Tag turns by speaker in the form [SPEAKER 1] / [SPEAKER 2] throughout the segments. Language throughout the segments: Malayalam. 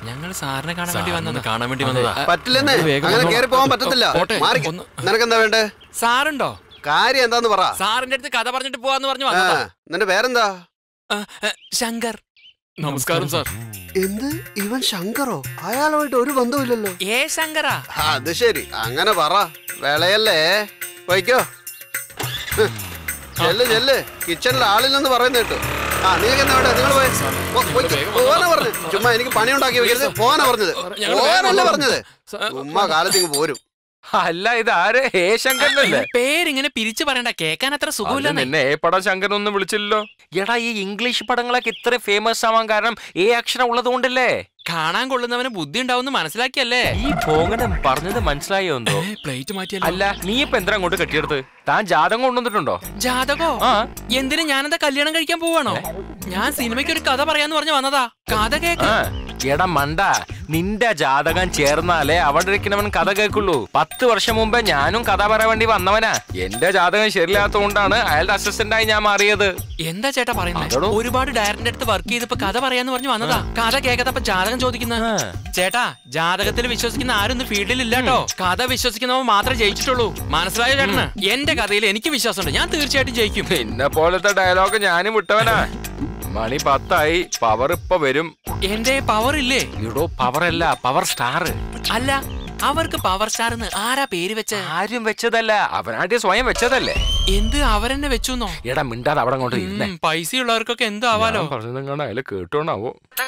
[SPEAKER 1] ഞങ്ങൾ സാറിനെ കാണാൻ വേണ്ടി
[SPEAKER 2] സാറിനെ
[SPEAKER 1] വന്നതാ
[SPEAKER 2] കാണാൻ വേണ്ടി വന്നതാ.
[SPEAKER 3] പറ്റില്ലെന്നേ
[SPEAKER 1] ഒന്ന് വേഗം
[SPEAKER 3] അങ്ങനെ
[SPEAKER 1] വന്നോ.
[SPEAKER 3] കയറി പോകാൻ പറ്റത്തില്ല
[SPEAKER 1] പോട്ടെ,
[SPEAKER 3] മാറിക്ക്.
[SPEAKER 1] ഒന്ന്.
[SPEAKER 3] നിനക്കെന്താ വേണ്ടേ
[SPEAKER 1] സാറുണ്ടോ
[SPEAKER 3] കാര്യം എന്താന്ന് പറ
[SPEAKER 1] സാറിന്റെ അടുത്ത് കഥ പറഞ്ഞിട്ട് പോവാന്ന് പറഞ്ഞു
[SPEAKER 3] ആ,
[SPEAKER 1] വന്നതാ
[SPEAKER 3] നിന്റെ പേരെന്താ
[SPEAKER 1] ആ, ആ, ശങ്കർ
[SPEAKER 2] നമസ്കാരം സാർ
[SPEAKER 3] എന്ത് ഇവൻ ശങ്കറോ അയാളുമായിട്ട് ഒരു ബന്ധവുമില്ലല്ലോ
[SPEAKER 1] ഏ ശങ്കറാ
[SPEAKER 3] അത് ശരി അങ്ങനെ പറ വിളയല്ലേ പോയിക്കോ ഹ്. ചെല്ല് ചെല്ല് കിച്ചണിൽ ആളില്ലെന്ന് പറയുന്ന കേട്ടു ആ നിങ്ങൾക്ക് എന്താ വേണ്ടേ നിങ്ങൾ പോയി പോ- പോയിക്കോ. പോവാനാ പറഞ്ഞു ചുമ്മാ എനിക്ക് പണി ഉണ്ടാക്കി വെക്കരുത് പോവാനാ പറഞ്ഞത്
[SPEAKER 1] ഞങ്ങൾ
[SPEAKER 3] പോവാനല്ല
[SPEAKER 1] വേഗം
[SPEAKER 3] പറഞ്ഞത്
[SPEAKER 1] സ-
[SPEAKER 3] ചുമ്മാ കാലത്തേക്ക് പോരും
[SPEAKER 4] അല്ല ഇത് ആര് ഹേ ശങ്കരനല്ലേ
[SPEAKER 1] പേരിങ്ങനെ പിരിച്ചു പറയണ്ട കേക്കാൻ അത്ര
[SPEAKER 4] അല്ല,
[SPEAKER 1] സുഖമില്ലെന്നേ
[SPEAKER 4] നിന്നെ ഏ പടം ശങ്കരൻ ഒന്നും വിളിച്ചില്ലല്ലോ എടാ ഈ ഇംഗ്ലീഷ് പടങ്ങളൊക്കെ ഇത്ര ഫേമസ് ആവാൻ കാരണം ഏ അക്ഷരം ഉള്ളത് കൊണ്ടല്ലേ
[SPEAKER 1] കാണാൻ കൊള്ളുന്നവന് ബുദ്ധി ഉണ്ടാവും മനസ്സിലാക്കിയല്ലേ
[SPEAKER 4] ഈ പോങ്ങനം പറഞ്ഞത് മനസ്സിലായോ എന്തോ
[SPEAKER 1] പ്ലേറ്റ് മാറ്റിയല്ലോ
[SPEAKER 4] അല്ല നീ ഇപ്പൊ എന്തിനാ അങ്ങോട്ട് കെട്ടിയെടുത്ത് താൻ ജാതകം കൊണ്ടുവന്നിട്ടുണ്ടോ
[SPEAKER 1] ജാതകോ
[SPEAKER 4] ആ
[SPEAKER 1] എന്തിനു ഞാനെന്താ കല്യാണം കഴിക്കാൻ പോവാണോ ഞാൻ സിനിമയ്ക്ക് ഒരു കഥ പറയാന്ന് പറഞ്ഞു വന്നതാ കഥ കേക്ക്
[SPEAKER 4] ആ എടാ മണ്ട നിന്റെ ജാതകം ചേർന്നാലേ അവിടെ ഇരിക്കുന്നവൻ കഥ കേൾക്കുള്ളൂ പത്ത് വർഷം മുമ്പേ ഞാനും കഥ പറയാൻ വേണ്ടി വന്നവനാ എന്റെ ജാതകം ശരിയില്ലാത്തതുകൊണ്ടാണ് അയാളുടെ അസിസ്റ്റന്റായി ഞാൻ മാറിയത്
[SPEAKER 1] എന്താ ചേട്ടാ പറയുന്നത്
[SPEAKER 4] അതെടോ.
[SPEAKER 1] ഒരുപാട് ഡയറക്ടറിന്റെ അടുത്ത് വർക്ക് ചെയ്തപ്പോ കഥ പറയാന്ന് പറഞ്ഞു വന്നതാ കഥ കേൾക്കാത്തപ്പോ ജാതകം ചോദിക്കുന്നത്
[SPEAKER 4] ആ.
[SPEAKER 1] ചേട്ടാ ജാതകത്തിൽ വിശ്വസിക്കുന്ന ആരും ഇന്ന് ഫീൽഡിൽ ഇല്ലാട്ടോ കഥ വിശ്വസിക്കുന്നവൻ മാത്രമേ ജയിച്ചിട്ടുള്ളൂ മനസ്സിലായോ ചേട്ടന് എന്റെ കഥയിൽ എനിക്ക് വിശ്വാസമുണ്ട് ഞാൻ തീർച്ചയായിട്ടും ജയിക്കും
[SPEAKER 4] പിന്നെ പോലത്തെ ഡയലോഗ് ഞാനും വിട്ടവനാ മണി പത്തായി പവർ ഇപ്പൊ വരും
[SPEAKER 1] എന്റെ പവർ ഇല്ലേ
[SPEAKER 4] ഇടോ പവർ അല്ല പവർ സ്റ്റാർ
[SPEAKER 1] അല്ല അവർക്ക് പവർ സ്റ്റാർ എന്ന് ആരാ പേര് വെച്ച്
[SPEAKER 4] ആരും വെച്ചതല്ല അവനാട്ടി സ്വയം വെച്ചതല്ലേ
[SPEAKER 1] എന്ത് അവരെന്നെ വെച്ചുന്നോ
[SPEAKER 4] എടാ മിണ്ടാതെ അവിടെ അങ്ങോട്ട് ഇരുന്നേ
[SPEAKER 1] ഉം, പൈസ ഉള്ളവർക്കൊക്കെ എന്തോ ആവാലോ
[SPEAKER 4] പറഞ്ഞതെങ്ങാണ്ട് അയാൾ കേട്ടോണാവോ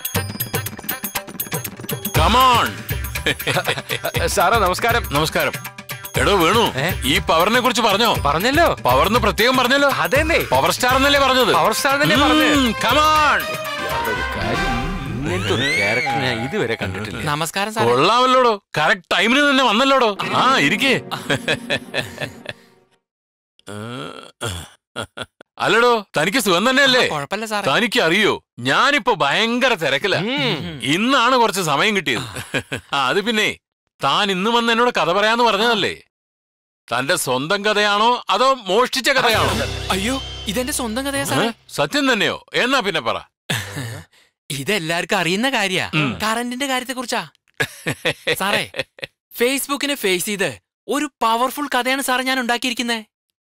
[SPEAKER 2] കമോൺ
[SPEAKER 4] സാറേ നമസ്കാരം
[SPEAKER 2] നമസ്കാരം എടോ വേണു
[SPEAKER 4] ഏ?
[SPEAKER 2] ഈ പവറിനെ കുറിച്ച് പറഞ്ഞോ
[SPEAKER 4] പറഞ്ഞല്ലോ
[SPEAKER 2] പവർന്ന് പ്രത്യേകം പറഞ്ഞല്ലോ
[SPEAKER 4] അതെന്നെ
[SPEAKER 2] പവർ സ്റ്റാർ എന്നല്ലേ പറഞ്ഞത്
[SPEAKER 4] പവർ സ്റ്റാർ തന്നെ പറഞ്ഞത്
[SPEAKER 2] കമോൺ
[SPEAKER 4] ഇയാളുടെ ഒരു കാര്യം. ഇങ്ങനത്തെ ഒരു ക്യാരക്ടർ ഞാൻ ഇതുവരെ കണ്ടിട്ടില്ല
[SPEAKER 1] നമസ്കാരം സാർ
[SPEAKER 2] കൊള്ളാമല്ലോടോ കറക്റ്റ് ടൈമിന് തന്നെ വന്നല്ലോടോ ആ ഇരിക്കേ അല്ലടോ തനിക്ക് സുഖം തന്നെയല്ലേ
[SPEAKER 1] കുഴപ്പമില്ല സാറേ
[SPEAKER 2] തനിക്ക് അറിയോ ഞാനിപ്പോ ഭയങ്കര തിരക്കില
[SPEAKER 4] ഉം.
[SPEAKER 2] ഇന്നാണ് കുറച്ച് സമയം കിട്ടിയത് ആ അത് പിന്നെ താൻ ഇന്ന് വന്ന് എന്നോട് കഥ പറയാന്ന് പറഞ്ഞതല്ലേ തന്റെ സ്വന്തം കഥയാണോ അതോ മോഷ്ടിച്ച കഥയാണോ
[SPEAKER 1] അയ്യോ ഇതെന്റെ സ്വന്തം കഥയാ
[SPEAKER 2] ഏ?
[SPEAKER 1] സാറേ
[SPEAKER 2] സത്യം തന്നെയോ എന്നാ പിന്നെ പറ
[SPEAKER 1] ഇതെല്ലാവർക്കും അറിയുന്ന കാര്യാ
[SPEAKER 2] ഉം.
[SPEAKER 1] കറന്റിന്റെ കാര്യത്തെ കുറിച്ചാ സാറേ ഫേസ്ബുക്കിനെ ഫേസ് ചെയ്ത് ഒരു പവർഫുൾ കഥയാണ് സാറേ ഞാൻ ഉണ്ടാക്കിയിരിക്കുന്നത്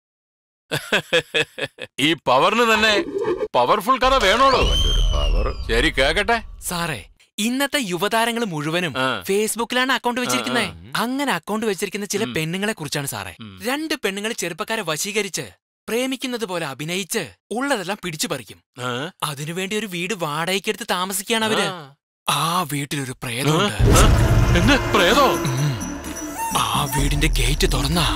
[SPEAKER 2] ഈ പവറിന് തന്നെ പവർഫുൾ കഥ വേണോടോ
[SPEAKER 4] പവർ
[SPEAKER 2] ശരി കേക്കട്ടെ
[SPEAKER 1] സാറേ ഇന്നത്തെ യുവതാരങ്ങൾ മുഴുവനും
[SPEAKER 2] ആ.
[SPEAKER 1] ഫേസ്ബുക്കിലാണ് അക്കൗണ്ട് വെച്ചിരിക്കുന്നത്
[SPEAKER 2] ആ,
[SPEAKER 1] അങ്ങനെ അക്കൗണ്ട് വെച്ചിരിക്കുന്ന ചില
[SPEAKER 2] ഉം.
[SPEAKER 1] പെണ്ണുങ്ങളെ കുറിച്ചാണ് സാറേ
[SPEAKER 2] ഉം.
[SPEAKER 1] രണ്ട് പെണ്ണുങ്ങൾ ചെറുപ്പക്കാരെ വശീകരിച്ച് പ്രേമിക്കുന്നത് പോലെ അഭിനയിച്ച് ഉള്ളതെല്ലാം പിടിച്ചു പറിക്കും
[SPEAKER 2] ആ?
[SPEAKER 1] അതിനുവേണ്ടി ഒരു വീട് വാടകയ്ക്കെടുത്ത് താമസിക്കുകയാണ് അവര്
[SPEAKER 2] ആ.
[SPEAKER 1] ആ വീട്ടിലൊരു പ്രേതമുണ്ട്
[SPEAKER 2] ആ? എന്ത് പ്രേതോ
[SPEAKER 1] ഉം. ആ വീടിന്റെ ഗേറ്റ് തുറന്നാ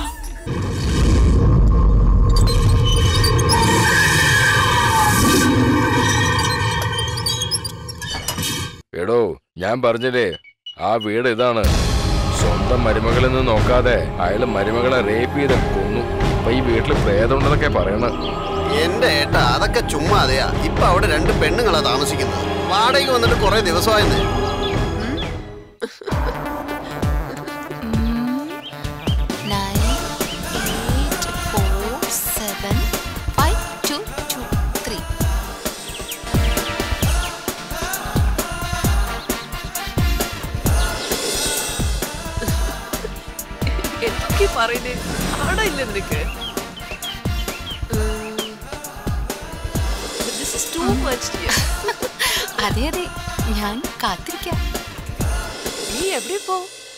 [SPEAKER 4] എടോ ഞാൻ പറഞ്ഞില്ലേ ആ വീട് ഇതാണ് സ്വന്തം മരുമകളെന്ന് നോക്കാതെ അയാള് മരുമകളെ റേപ്പ് ചെയ്ത് കൊന്നു അപ്പൊ ഈ വീട്ടില് പ്രേതമുണ്ടെന്നൊക്കെ പറയണ
[SPEAKER 3] എന്റെ ഏട്ടാ അതൊക്കെ ചുമ്മാതെയാ ഇപ്പൊ അവിടെ രണ്ട് പെണ്ണുങ്ങളാ താമസിക്കുന്നത് വാടകയ്ക്ക് വന്നിട്ട് കുറെ ദിവസമായെന്ന്
[SPEAKER 5] nine eight four seven five two two three.
[SPEAKER 6] എന്തൊക്കെ പറയുന്നേ ആടാ ഇല്ല നിനക്ക് ദിസ് ഇസ് ടു മച്ച്
[SPEAKER 5] അതെ അതെ ഞാൻ കാത്തിരിക്കാം
[SPEAKER 6] നീ എവിടെ പോ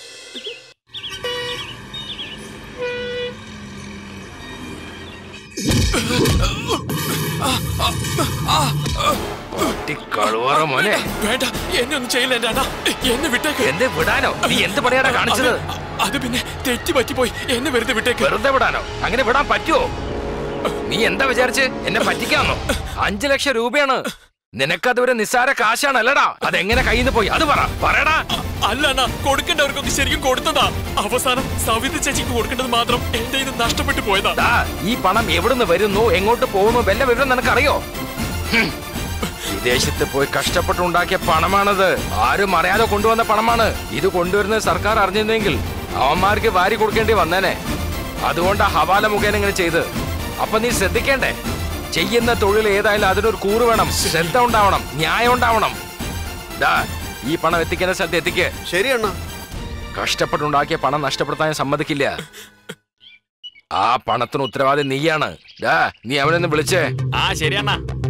[SPEAKER 4] കഴുവാറ മോനെ
[SPEAKER 1] വേണ്ട എന്നെ ഒന്നും ചെയ്യില്ല എന്റെ അണ്ണാ എന്നെ വിട്ടേക്ക്
[SPEAKER 4] എന്ത് വിടാനോ നീ എന്ത് പണിയാടാ കാണിച്ചത്
[SPEAKER 1] അത് പിന്നെ തെറ്റി പറ്റിപ്പോയി എന്നെ വെറുതെ വിട്ടേക്ക്
[SPEAKER 4] വെറുതെ വിടാനോ അങ്ങനെ വിടാൻ പറ്റുമോ നീ എന്താ വിചാരിച്ച് എന്നെ പറ്റിക്കാന്നോ അഞ്ചു ലക്ഷം രൂപയാണ് നിനക്കതൊരു നിസ്സാര കാശാണല്ലടാ അതെങ്ങനെ കയ്യിൽ നിന്ന് പോയി അത് പറ പറയടാ
[SPEAKER 1] അല്ല അണ്ണാ കൊടുക്കേണ്ടവർക്കൊക്കെ ശരിക്കും കൊടുത്തതാ അവസാനം സവിത ചേച്ചിക്ക് കൊടുക്കേണ്ടത് മാത്രം എന്റെ ഇത് നഷ്ടപ്പെട്ടു പോയതാ
[SPEAKER 4] ദാ, ഈ പണം എവിടുന്ന് വരുന്നു എങ്ങോട്ട് പോകുന്നു വല്ല വിവരം നിനക്കറിയോ ഹും. വിദേശത്ത് പോയി കഷ്ടപ്പെട്ടുണ്ടാക്കിയ പണമാണത് ആരും അറിയാതെ കൊണ്ടുവന്ന പണമാണ് ഇത് കൊണ്ടുവരുന്നത് സർക്കാർ അറിഞ്ഞിരുന്നെങ്കിൽ അവന്മാർക്ക് വാരി കൊടുക്കേണ്ടി വന്നേനെ അതുകൊണ്ടാ ഹവാല മുഖേന ഇങ്ങനെ ചെയ്ത് അപ്പൊ നീ ശ്രദ്ധിക്കേണ്ടേ ചെയ്യുന്ന തൊഴിൽ ഏതായാലും അതിനൊരു കൂറ് വേണം ശ്രദ്ധ ഉണ്ടാവണം ന്യായം ഉണ്ടാവണം ദാ ഈ പണം എത്തിക്കേണ്ട സ്ഥലത്ത് എത്തിക്ക്
[SPEAKER 3] ശരി അണ്ണ
[SPEAKER 4] കഷ്ടപ്പെട്ടുണ്ടാക്കിയ പണം നഷ്ടപ്പെടുത്താൻ ഞാൻ സമ്മതിക്കില്ല ആ പണത്തിന് ഉത്തരവാദി നീയാണ് ഡാ നീ അവനൊന്ന് വിളിച്ചേ
[SPEAKER 1] ആ ശരിയണ്ണ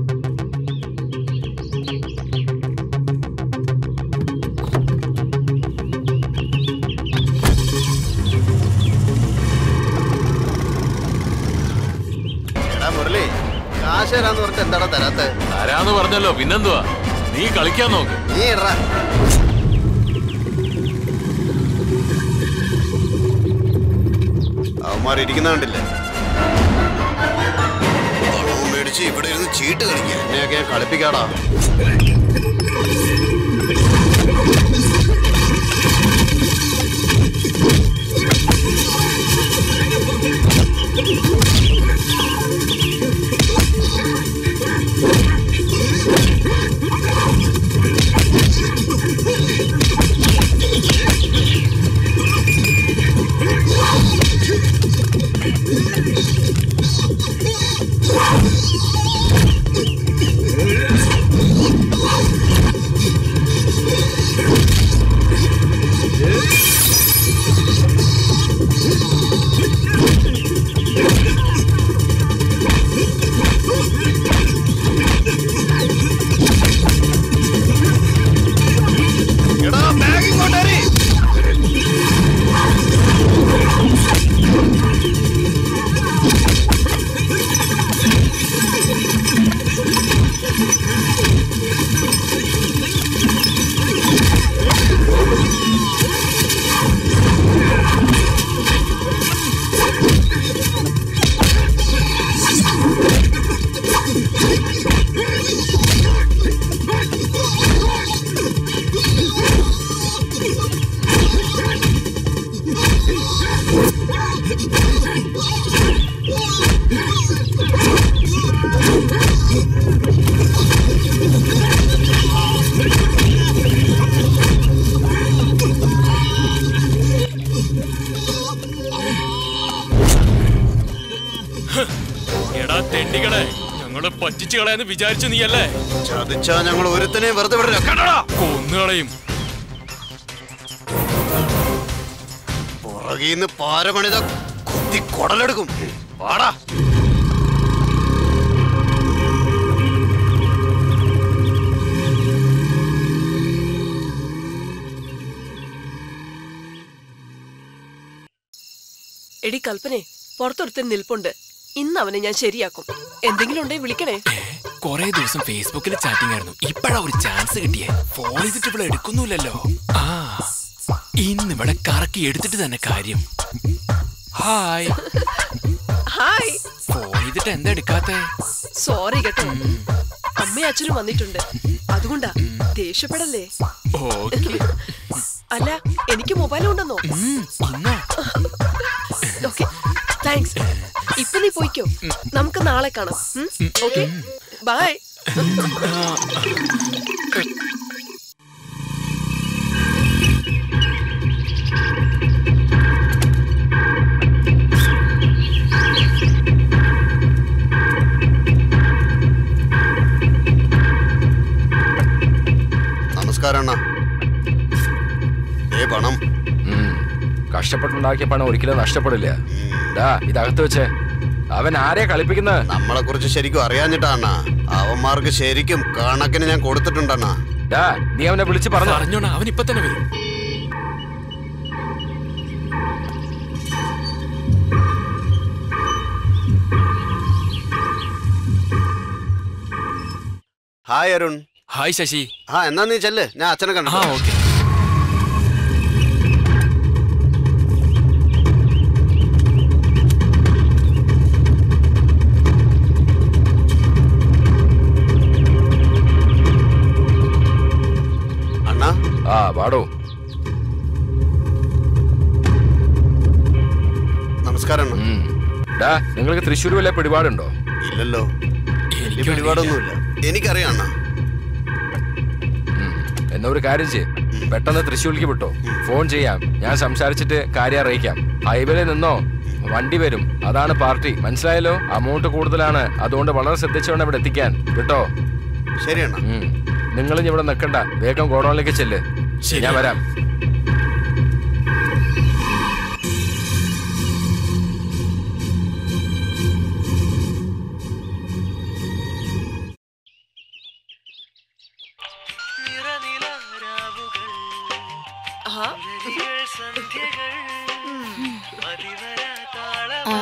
[SPEAKER 3] എടാ മുരളി കാശ് തരാന്ന് പറഞ്ഞിട്ട് എന്താടാ തരാത്ത
[SPEAKER 2] ആരാന്ന് പറഞ്ഞല്ലോ പിന്നെന്തുവാ നീ കളിക്കാൻ നോക്ക്
[SPEAKER 3] നീ ഇടറാ അവന്മാർ ഇരിക്കുന്ന കണ്ടില്ലേ പണവും മേടിച്ച് ഇവിടെ ഇരുന്ന് ചീട്ട് കളിക്കുക എന്നെയൊക്കെ ഞാൻ കളിപ്പിക്കാടാ എടാ ബാഗ് ഇങ്ങോട്ടേറി
[SPEAKER 1] എടാ തെണ്ടികളെ ഞങ്ങള് പറ്റിച്ചു കളയാന്ന് വിചാരിച്ചു നീയല്ലേ
[SPEAKER 3] ചതിച്ചാ ഞങ്ങൾ ഒരുത്തനെ വെറുതെ വിടില്ല കണ്ടടാ
[SPEAKER 1] കൊന്നുകളയും
[SPEAKER 3] പുറകീന്ന് പാരമണിത കുത്തി കൊടലെടുക്കും വാടാ
[SPEAKER 6] എടി കൽപ്പനെ പുറത്തൊരുത്തൻ നിൽപ്പുണ്ട് ഇന്ന് അവനെ ഞാൻ ശരിയാക്കും എന്തെങ്കിലും ഉണ്ടെങ്കിൽ വിളിക്കണേ
[SPEAKER 1] കൊറേ ദിവസം ഫേസ്ബുക്കിൽ ചാറ്റിംഗ് ആയിരുന്നു ഇപ്പഴാ ഒരു ചാൻസ് കിട്ടിയേ ഫോൺ ചെയ്തിട്ട് ഇവിടെ എടുക്കുന്നില്ലല്ലോ ആ ഇന്ന് ഇവിടെ കറക്കി എടുത്തിട്ട് തന്നെ കാര്യം ഹായ്
[SPEAKER 6] ഹായ്
[SPEAKER 1] ഫോൺ ചെയ്തിട്ട് എന്താ എടുക്കാത്തെ
[SPEAKER 6] സോറി കേട്ടോ അമ്മയും അച്ഛനും വന്നിട്ടുണ്ട് അതുകൊണ്ടാ ദേഷ്യപ്പെടല്ലേ
[SPEAKER 1] ഓക്കെ
[SPEAKER 6] അല്ല എനിക്ക് മൊബൈൽ ഉണ്ടെന്നോ
[SPEAKER 1] ഇന്നോ
[SPEAKER 6] ഓക്കെ താങ്ക്സ് ഇപ്പൊ നീ പോയിക്കോ നമുക്ക് നാളെ കാണാം ഓക്കെ ബൈ
[SPEAKER 3] നമസ്കാരം അണ്ണ ഏ പണം
[SPEAKER 4] ഉം. കഷ്ടപ്പെട്ടുണ്ടാക്കിയ പണം ഒരിക്കലും നഷ്ടപ്പെടില്ല ഡാ ഇതകത്ത് വെച്ചേ അവൻ ആരെയാ കളിപ്പിക്കുന്നത്
[SPEAKER 3] നമ്മളെ കുറിച്ച് ശരിക്കും അറിയാഞ്ഞിട്ടാണ് അവന്മാർക്ക് ശരിക്കും കണക്കിന് ഞാൻ കൊടുത്തിട്ടുണ്ടണ്ണ
[SPEAKER 4] ഡാ നീ അവനെ വിളിച്ച് പറഞ്ഞു
[SPEAKER 1] പറഞ്ഞോണ അവൻ ഇപ്പൊ തന്നെ വരും
[SPEAKER 3] ഹായ് അരുൺ
[SPEAKER 1] ഹായ് ശശി
[SPEAKER 3] ആ എന്നാ നീ ചെല്ല് ഞാൻ അച്ഛനെ
[SPEAKER 1] ആ
[SPEAKER 3] കണ്ടു
[SPEAKER 1] ഓക്കെ
[SPEAKER 3] അണ്ണാ
[SPEAKER 4] ആ വാടോ
[SPEAKER 3] നമസ്കാരം അണ്ണ
[SPEAKER 4] ഉം. ഡാ നിങ്ങൾക്ക് തൃശ്ശൂർ വല്ല പിടിപാടുണ്ടോ
[SPEAKER 3] ഇല്ലല്ലോ വലിയ പിടിപാടൊന്നുമില്ല എനിക്കറിയാം അണ്ണ
[SPEAKER 4] ഉം. എന്നാ ഒരു കാര്യം ചെയ്യ് പെട്ടെന്ന് തൃശ്ശൂരിലേക്ക് വിട്ടോ ഫോൺ ചെയ്യാം ഞാൻ സംസാരിച്ചിട്ട് കാര്യം അറിയിക്കാം ഹൈവേയിൽ നിന്നോ വണ്ടി വരും അതാണ് പാർട്ടി മനസ്സിലായല്ലോ അമൗണ്ട് കൂടുതലാണ് അതുകൊണ്ട് വളരെ ശ്രദ്ധിച്ചുകൊണ്ട് ഇവിടെ എത്തിക്കാൻ വിട്ടോ
[SPEAKER 3] ശരി അണ്ണ
[SPEAKER 4] ഉം. നിങ്ങൾ ഇവിടെ നിൽക്കണ്ട വേഗം ഗോഡൌണിലേക്ക് ചെല്ല്
[SPEAKER 1] ശരി.
[SPEAKER 4] ഞാൻ വരാം
[SPEAKER 6] ആ
[SPEAKER 5] ആ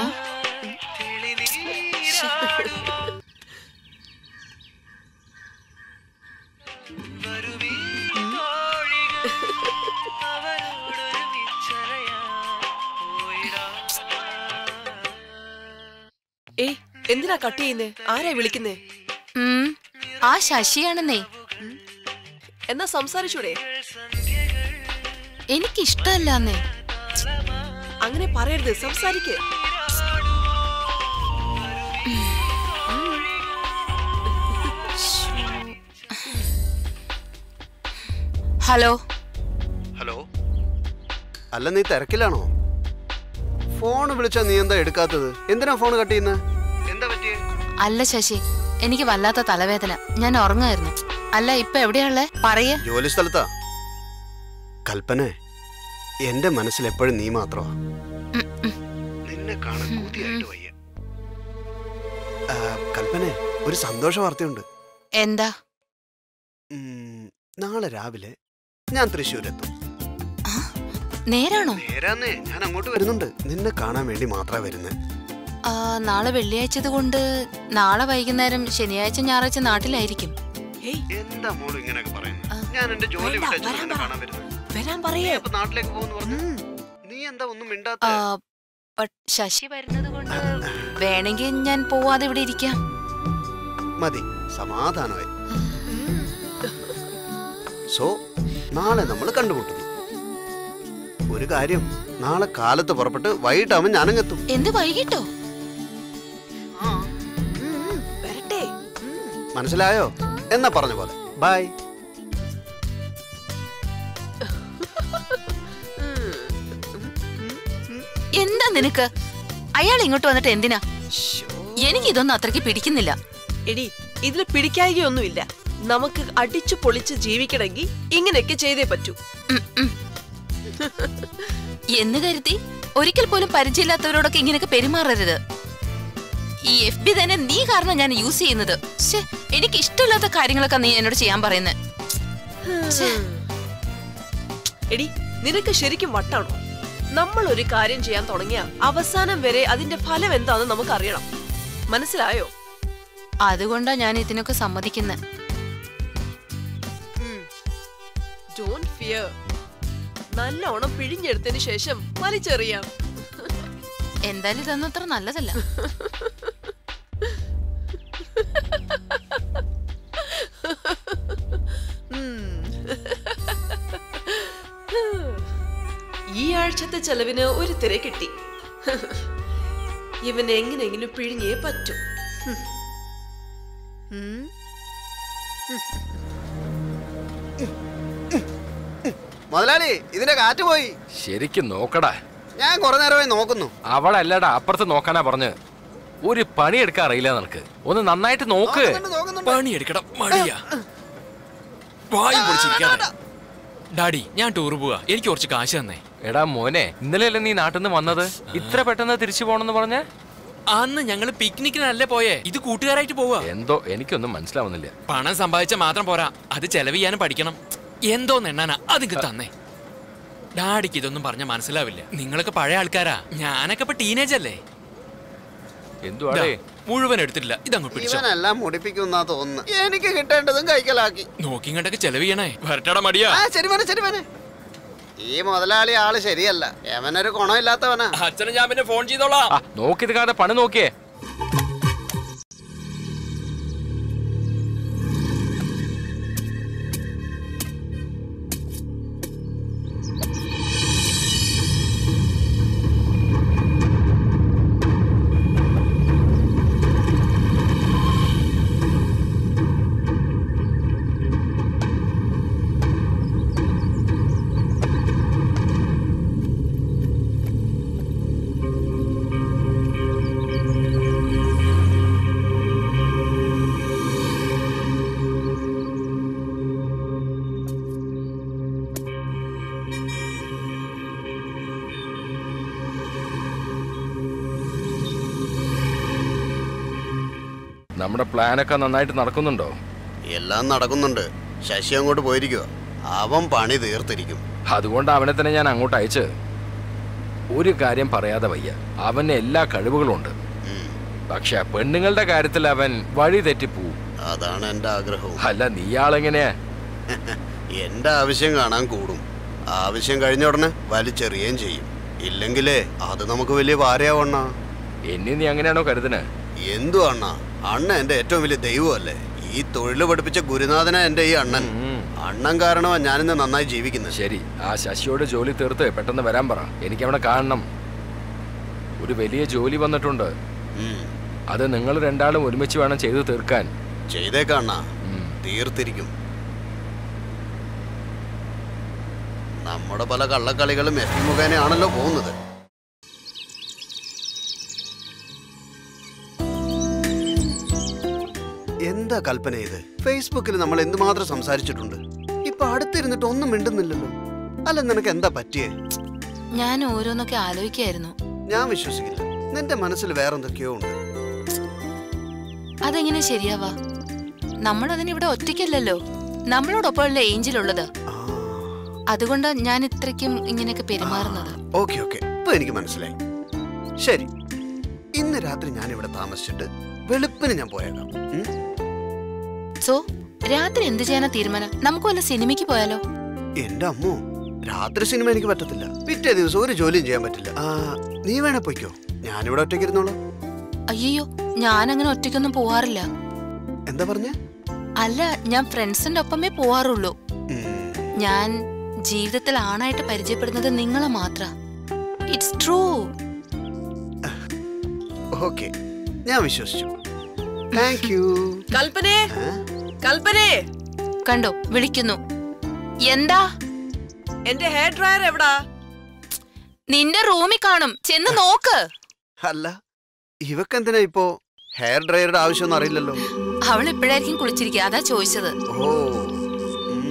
[SPEAKER 6] ഏയ് എന്തിനാ കട്ട് ചെയ്യുന്നേ ആരാ വിളിക്കുന്നേ
[SPEAKER 5] ഉം, ആ ശശിയാണെന്നേ
[SPEAKER 6] എന്നാ സംസാരിച്ചൂടെ
[SPEAKER 5] എനിക്കിഷ്ടമല്ലാന്നേ
[SPEAKER 6] അങ്ങനെ പറയരുത് സംസാരിക്ക്
[SPEAKER 5] ഹലോ
[SPEAKER 3] ഹലോ അല്ല നീ തിരക്കിലാണോ ഫോൺ വിളിച്ചാ നീ എന്താ എടുക്കാത്തത് എന്തിനാ ഫോൺ കട്ട് ചെയ്യുന്നത് എന്താ പറ്റിയേ
[SPEAKER 5] അല്ല ശശി എനിക്ക് വല്ലാത്ത തലവേദന ഞാൻ ഉറങ്ങായിരുന്നു അല്ല ഇപ്പൊ എവിടെയാള്ളേ പറയേ
[SPEAKER 3] ജോലി സ്ഥലത്താ കൽപ്പന എന്റെ മനസ്സിൽ എപ്പോഴും നീ മാത്രമാ നിന്നെ കാണാൻ കൊതിയായിട്ട് വയ്യ ആ, കൽപ്പന ഒരു സന്തോഷ വാർത്തയുണ്ട്
[SPEAKER 5] എന്താ
[SPEAKER 3] ഉം, നാളെ രാവിലെ ഞാൻ തൃശ്ശൂരെത്തും
[SPEAKER 5] നേരാണോ
[SPEAKER 3] നേരാന്നേ ഞാൻ അങ്ങോട്ട് വരുന്നുണ്ട് നിന്നെ കാണാൻ വേണ്ടി മാത്രമാ വരുന്നത്
[SPEAKER 5] ആ, നാളെ വെള്ളിയാഴ്ചത് കൊണ്ട് നാളെ വൈകുന്നേരം ശനിയാഴ്ച ഞായറാഴ്ച നാട്ടിലായിരിക്കും
[SPEAKER 6] ഏയ്
[SPEAKER 3] എന്താ മോള് ഇങ്ങനെയൊക്കെ പറയുന്നത്
[SPEAKER 5] ആ.
[SPEAKER 3] ഞാൻ എന്റെ ജോലി
[SPEAKER 6] വേണ്ട,
[SPEAKER 3] വിട്ടു
[SPEAKER 6] വരാൻ
[SPEAKER 3] നിന്നെ
[SPEAKER 6] പറ.
[SPEAKER 3] കാണാൻ വരുന്നത്
[SPEAKER 6] വരാൻ
[SPEAKER 3] നീ
[SPEAKER 6] പറയേ
[SPEAKER 3] അപ്പൊ നാട്ടിലേക്ക് പോകുന്നു പറഞ്ഞു
[SPEAKER 6] ഉം.
[SPEAKER 3] നീ എന്താ ഒന്നും മിണ്ടാത്ത
[SPEAKER 5] ആ, but ശശി വരുന്നത് കൊണ്ട് വേണമെങ്കിൽ ഞാൻ പോവാതെ ഇവിടെ ഇരിക്കാം
[SPEAKER 3] മതി സമാധാനമായി സോ നാളെ നമ്മൾ കണ്ടുമുട്ടുന്നു ഒരു കാര്യം നാളെ കാലത്ത് പുറപ്പെട്ട് വൈകിട്ടാവുമ്പോൾ ഞാനങ്ങെത്തും
[SPEAKER 5] എന്ത് വൈകിട്ടോ
[SPEAKER 6] ഉം, ഉം, വരട്ടെ ഉം.
[SPEAKER 3] മനസ്സിലായോ എന്നാ പറഞ്ഞ പോലെ ബൈ
[SPEAKER 5] എന്താ നിനക്ക് അയാൾ ഇങ്ങോട്ട് വന്നിട്ട് എന്തിനാ എനിക്ക് ഇതൊന്നും അത്രയ്ക്ക് പിടിക്കുന്നില്ല
[SPEAKER 6] എടി ഇതിൽ പിടിക്കായികയൊന്നുമില്ല നമുക്ക് അടിച്ചു പൊളിച്ച് ജീവിക്കണമെങ്കിൽ ഇങ്ങനെയൊക്കെ ചെയ്തേ പറ്റൂ
[SPEAKER 5] ഉം, ഉം. എന്ന് കരുതി ഒരിക്കൽ പോലും പരിചയമില്ലാത്തവരോടൊക്കെ ഇങ്ങനെയൊക്കെ പെരുമാറരുത് ഈ എഫ് ബി തന്നെ നീ കാരണം ഞാൻ യൂസ് ചെയ്യുന്നത് ശ്ശെ, എനിക്ക് ഇഷ്ടമില്ലാത്ത കാര്യങ്ങളൊക്കെ നീ എന്നോട് ചെയ്യാൻ പറയുന്നത്
[SPEAKER 6] എടി നിനക്ക് ശരിക്കും വട്ടാണോ നമ്മൾ ഒരു കാര്യം ചെയ്യാൻ തുടങ്ങിയ അവസാനം വരെ അതിന്റെ ഫലം എന്താണെന്ന് നമുക്ക് അറിയണം മനസ്സിലായോ
[SPEAKER 5] അതുകൊണ്ടാ ഞാൻ ഇതിനൊക്കെ സമ്മതിക്കുന്നത്
[SPEAKER 6] ഡോണ്ട് ഫിയർ നല്ലോണം പിഴിഞ്ഞെടുത്തതിന് ശേഷം വലിച്ചെറിയാം
[SPEAKER 5] എന്തായാലും ഇതൊന്നും അത്ര നല്ലതല്ല
[SPEAKER 6] ഈ ആഴ്ചത്തെ ചെലവിന് ഒരു തിര കിട്ടി ഇവൻ എങ്ങനെയെങ്കിലും പിഴിഞ്ഞേ പറ്റൂ ഉം.
[SPEAKER 3] മുതലാളി ഇതിന്റെ കാറ്റ് പോയി
[SPEAKER 4] ശരിക്കും നോക്കടാ
[SPEAKER 3] ഞാൻ കുറെ നേരമായി നോക്കുന്നു
[SPEAKER 4] അവളല്ലടാ അപ്പുറത്ത് നോക്കാനാ പറഞ്ഞ് ഒരു പണി എടുക്കാൻ അറിയില്ല നിനക്ക് ഒന്ന് നന്നായിട്ട് നോക്ക്
[SPEAKER 3] നോക്കുന്നുണ്ട്, നോക്കുന്നുണ്ട്.
[SPEAKER 1] പണിയെടുക്കണം മടിയാ വായും പൊളിച്ചിരിക്കാതെ ഡാഡി ഞാൻ ടൂർ പോവാ എനിക്ക് കുറച്ച് കാശ് തന്നേ
[SPEAKER 4] എടാ മോനെ ഇന്നലെയല്ലേ നീ നാട്ടിൽ നിന്ന് വന്നത് ഇത്ര പെട്ടെന്ന് തിരിച്ചു പോണെന്ന് പറഞ്ഞ
[SPEAKER 1] അന്ന് ഞങ്ങൾ പിക്നിക്കിനല്ലേ പോയേ ഇത് കൂട്ടുകാരായിട്ട് പോവാ
[SPEAKER 4] എന്തോ എനിക്കൊന്നും മനസ്സിലാവുന്നില്ല
[SPEAKER 1] പണം സമ്പാദിച്ച മാത്രം പോരാ അത് ചെലവ് ചെയ്യാനും പഠിക്കണം എന്തോ നെണ്ണാനാ അതിങ്ങ് തന്നേ ഡാഡിക്ക് ഇതൊന്നും പറഞ്ഞ മനസ്സിലാവില്ല നിങ്ങളൊക്കെ പഴയ ആൾക്കാരാ ഞാനൊക്കെ ഇപ്പൊ ടീനേജ് അല്ലേ ദാ,
[SPEAKER 4] എന്തുവാടേ
[SPEAKER 1] മുഴുവൻ എടുത്തിട്ടില്ല ഇതങ്ങോട്ട് പിടിച്ചോ
[SPEAKER 3] ഇവനെല്ലാം മുടിപ്പിക്കുന്നാ തോന്നുന്നു എനിക്ക് കിട്ടേണ്ടതും കൈക്കലാക്കി
[SPEAKER 1] നോക്കി കണ്ടൊക്കെ ചെലവ് ചെയ്യണേ വരട്ടടാ മടിയാ
[SPEAKER 3] ആ ശരി മോനെ ശരി മോനെ ഈ മുതലാളി ആള് ശരിയല്ല യവനൊരു ഗുണമില്ലാത്തവനാ
[SPEAKER 1] അച്ഛനും ഞാൻ പിന്നെ ഫോൺ ചെയ്തോളാം
[SPEAKER 4] ആ നോക്കിയത് കാതെ പണി നോക്കിയേ നമ്മുടെ പ്ലാനൊക്കെ നന്നായിട്ട് നടക്കുന്നുണ്ടോ
[SPEAKER 3] എല്ലാം നടക്കുന്നുണ്ട് ശശി അങ്ങോട്ട് പോയിരിക്കുക അവൻ പണി തീർത്തിരിക്കും
[SPEAKER 4] അതുകൊണ്ട് അവനെ തന്നെ ഞാൻ അങ്ങോട്ട് അയച്ച് ഒരു കാര്യം പറയാതെ വയ്യ അവന് എല്ലാ കഴിവുകളുണ്ട്
[SPEAKER 3] ഉം.
[SPEAKER 4] പക്ഷെ ആ പെണ്ണുങ്ങളുടെ കാര്യത്തിൽ അവൻ വഴി തെറ്റിപ്പോവും
[SPEAKER 3] അതാണ് എൻ്റെ ആഗ്രഹവും
[SPEAKER 4] അല്ല നീയാളെങ്ങനെയാ
[SPEAKER 3] എന്റെ ആവശ്യം കാണാൻ കൂടും ആവശ്യം കഴിഞ്ഞ ഉടനെ വലിച്ചെറിയുകയും ചെയ്യും ഇല്ലെങ്കിലേ അത് നമുക്ക് വലിയ ഭാരയാവണ്ണ
[SPEAKER 4] എന്നെ നീ അങ്ങനെയാണോ കരുതുന്നത്
[SPEAKER 3] എന്തു അണ്ണ അണ്ണ എന്റെ ഏറ്റവും വലിയ ദൈവമല്ലേ ഈ തൊഴിൽ പഠിപ്പിച്ച ഗുരുനാഥന എന്റെ ഈ അണ്ണൻ അണ്ണൻ കാരണമാ ഞാനിന്ന് നന്നായി ജീവിക്കുന്നത്
[SPEAKER 4] ശരി ആ ശശിയോട് ജോലി തീർത്ത് പെട്ടെന്ന് വരാൻ പറ എനിക്ക് അവനെ കാണണം ഒരു വലിയ ജോലി വന്നിട്ടുണ്ട്
[SPEAKER 3] ഉം.
[SPEAKER 4] അത് നിങ്ങൾ രണ്ടാളും ഒരുമിച്ച് വേണം ചെയ്തു തീർക്കാൻ
[SPEAKER 3] ചെയ്തേക്കണ്ണ
[SPEAKER 4] ഉം.
[SPEAKER 3] തീർത്തിരിക്കും നമ്മുടെ പല കള്ളക്കളികളും എഫ് മുഖേനയാണല്ലോ പോകുന്നത് എന്താ കൽപ്പന ഇത് ഫേസ്ബുക്കിൽ നമ്മൾ എന്തുമാത്രം സംസാരിച്ചിട്ടുണ്ട് ഇപ്പൊ അടുത്തിരുന്നിട്ട് ഒന്നും മിണ്ടുന്നില്ലല്ലോ അല്ല നിനക്ക് എന്താ പറ്റിയേ
[SPEAKER 5] ഞാൻ ഓരോന്നൊക്കെ ആലോചിക്കായിരുന്നു
[SPEAKER 3] ഞാൻ വിശ്വസിക്കില്ല നിന്റെ മനസ്സിൽ വേറെന്തൊക്കെയോ ഉണ്ട്
[SPEAKER 5] അതെങ്ങനെ ശരിയാവാ നമ്മൾ അതിന് ഇവിടെ ഒറ്റയ്ക്കല്ലല്ലോ നമ്മളോടൊപ്പമല്ലേ ഏഞ്ചൽ ഉള്ളത്
[SPEAKER 3] ആ
[SPEAKER 5] അതുകൊണ്ട് ഞാൻ ഇത്രയ്ക്കും ഇങ്ങനെയൊക്കെ പെരുമാറുന്നത്
[SPEAKER 3] ഓക്കെ ഓക്കെ ഇപ്പൊ എനിക്ക് മനസ്സിലായി ശരി ഇന്ന് രാത്രി ഞാൻ ഇവിടെ താമസിച്ചിട്ട് വെളുപ്പിന് ഞാൻ പോയേക്കാം ഉം?
[SPEAKER 5] സോ രാത്രി എന്ത് ചെയ്യാനാ തീരുമാനം നമുക്ക് വല്ല സിനിമയ്ക്ക് പോയാലോ
[SPEAKER 3] എന്റെ അമ്മോ രാത്രി സിനിമ എനിക്ക് പറ്റത്തില്ല പിറ്റേ ദിവസം ഒരു ജോലിയും ചെയ്യാൻ പറ്റില്ല ആ നീ വേണേ പൊയ്ക്കോ ഞാനിവിടെ ഒറ്റയ്ക്ക് ഇരുന്നോളാം
[SPEAKER 5] അയ്യോ ഞാൻ അങ്ങനെ ഒറ്റയ്ക്കൊന്നും പോവാറില്ല
[SPEAKER 3] എന്താ പറഞ്ഞ
[SPEAKER 5] അല്ല ഞാൻ ഫ്രണ്ട്സിന്റെ ഒപ്പമേ പോവാറുള്ളൂ ഞാൻ ജീവിതത്തിൽ ആണായിട്ട് പരിചയപ്പെടുന്നത് നിങ്ങളെ മാത്ര ഇറ്റ്സ് ട്രൂ
[SPEAKER 3] ഓക്കെ ഞാൻ വിശ്വസിച്ചു താങ്ക് യു
[SPEAKER 6] കൽപ്പനേ കൽപ്പനേ
[SPEAKER 5] കണ്ടോ വിളിക്കുന്നു എന്താ
[SPEAKER 6] എന്റെ ഹെയർ ഡ്രയർ എവിടാ
[SPEAKER 5] നിന്റെ റൂമിൽ കാണും ചെന്ന് നോക്ക്
[SPEAKER 3] അല്ല ഇവക്കെന്തിനാ ഇപ്പോ ഹെയർ ഡ്രയറുടെ ആവശ്യമൊന്നും അറിയില്ലല്ലോ
[SPEAKER 5] അവൾ ഇപ്പോഴായിരിക്കും കുളിച്ചിരിക്കുക അതാ ചോദിച്ചത്
[SPEAKER 3] ഓ ഉം.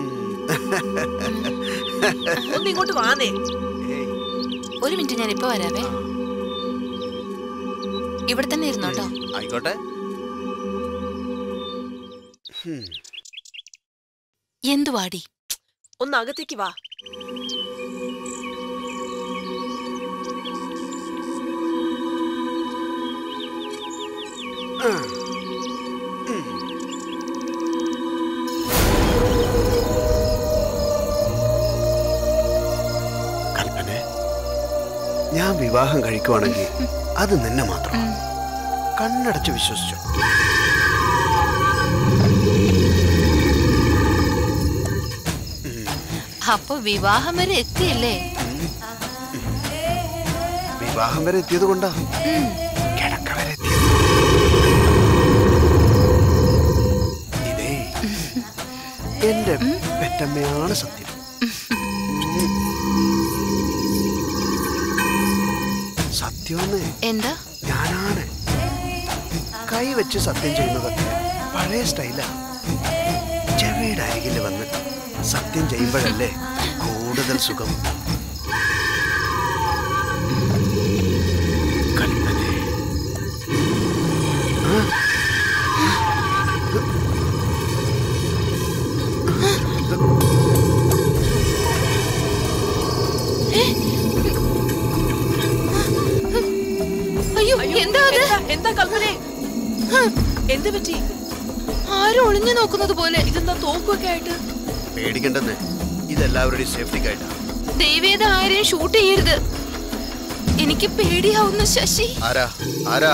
[SPEAKER 6] ഒന്ന് ഇങ്ങോട്ട് വാന്നേ
[SPEAKER 3] ഏയ്,
[SPEAKER 5] ഒരു മിനിറ്റ് ഞാൻ ഇപ്പൊ വരാവേ ഇവിടെ തന്നെ ഇരുന്നോട്ടോ
[SPEAKER 3] ആയിക്കോട്ടെ ഹും.
[SPEAKER 5] എന്തുവാടി
[SPEAKER 6] ഒന്ന് അകത്തേക്ക് വാ
[SPEAKER 3] ആ. ഉം. കൽപ്പനെ ഞാൻ വിവാഹം കഴിക്കുവാണെങ്കിൽ അത് നിന്നെ മാത്രം കണ്ണടച്ച് വിശ്വസിച്ചു
[SPEAKER 5] അപ്പൊ വിവാഹം വരെ എത്തിയല്ലേ
[SPEAKER 3] വിവാഹം വരെ എത്തിയത് കൊണ്ടാ കിടക്ക വരെ എത്തിയത് ഇതേ എന്റെ പെറ്റമ്മയാണ് സത്യം സത്യമെന്നേ
[SPEAKER 5] എന്താ
[SPEAKER 3] ഞാനാണ് കൈ വെച്ച് സത്യം ചെയ്യുന്നതൊക്കെ പഴയ സ്റ്റൈലാ ചെവിയുടെ അരികിൽ വന്ന് സത്യം ചെയ്യുമ്പോഴല്ലേ കൂടുതൽ സുഖം കൽപ്പനേ
[SPEAKER 5] അയ്യോ എന്താ അത്
[SPEAKER 6] എന്താ എന്താ കൽപ്പനേ എന്ത് പറ്റി
[SPEAKER 5] ആരും ഒളിഞ്ഞു നോക്കുന്നത് പോലെ
[SPEAKER 6] ഇതെന്താ തോക്കൊക്കെ ആയിട്ട്
[SPEAKER 3] പേടിക്കണ്ടെന്നേ ഇതെല്ലാവരുടെയും സേഫ്റ്റിക്കായിട്ടാ
[SPEAKER 5] ദൈവേദ ആരെയും ഷൂട്ട് ചെയ്യരുത് എനിക്ക് പേടിയാവുന്നു ശശി
[SPEAKER 3] ആരാ ആരാ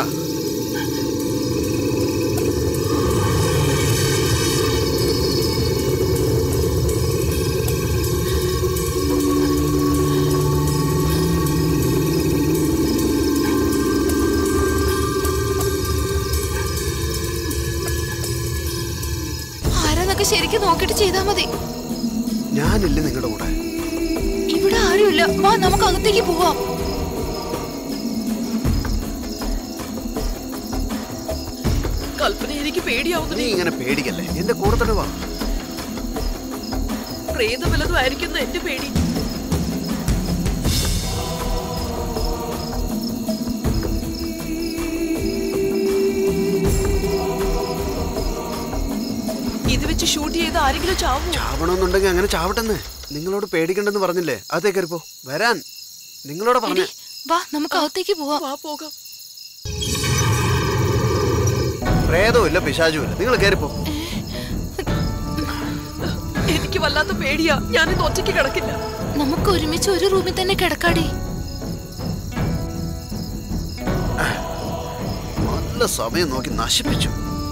[SPEAKER 5] ആരാന്നൊക്കെ ശരിക്കും നോക്കിട്ട് ചെയ്താ മതി
[SPEAKER 3] ഞാനില്ലേ നിങ്ങളുടെ കൂടെ
[SPEAKER 5] ഇവിടെ ആരുമില്ല വാ നമുക്ക് അകത്തേക്ക് പോവാം
[SPEAKER 6] കൽപ്പന എനിക്ക് പേടിയാവുന്നു
[SPEAKER 3] നീ ഇങ്ങനെ പേടിക്കല്ലേ എന്റെ കൂടെ തന്നെ വാ
[SPEAKER 6] പ്രേതം വല്ലതും ആയിരിക്കുന്ന എന്റെ പേടി എങ്ങനെയെങ്കിലും ചാവൂ
[SPEAKER 3] ചാവണമെന്നുണ്ടെങ്കിൽ അങ്ങനെ ചാവട്ടെന്ന് നിങ്ങളോട് പേടിക്കണ്ടെന്ന് പറഞ്ഞില്ലേ അതേ കയറിപ്പോ വരാൻ നിങ്ങളോട്
[SPEAKER 5] എടി,
[SPEAKER 3] പറഞ്ഞേ
[SPEAKER 5] വാ നമുക്ക് അകത്തേക്ക് പോവാം
[SPEAKER 6] വാ പോകാം
[SPEAKER 3] പ്രേതവും ഇല്ല പിശാചും ഇല്ല നിങ്ങൾ കയറിപ്പോ
[SPEAKER 6] എനിക്ക് വല്ലാത്ത പേടിയാ ഞാനിന്ന് ഒറ്റയ്ക്ക് കിടക്കില്ല
[SPEAKER 5] നമുക്ക് ഒരുമിച്ച് ഒരു റൂമിൽ തന്നെ കിടക്കാടി
[SPEAKER 3] നല്ല സമയം നോക്കി നശിപ്പിച്ചു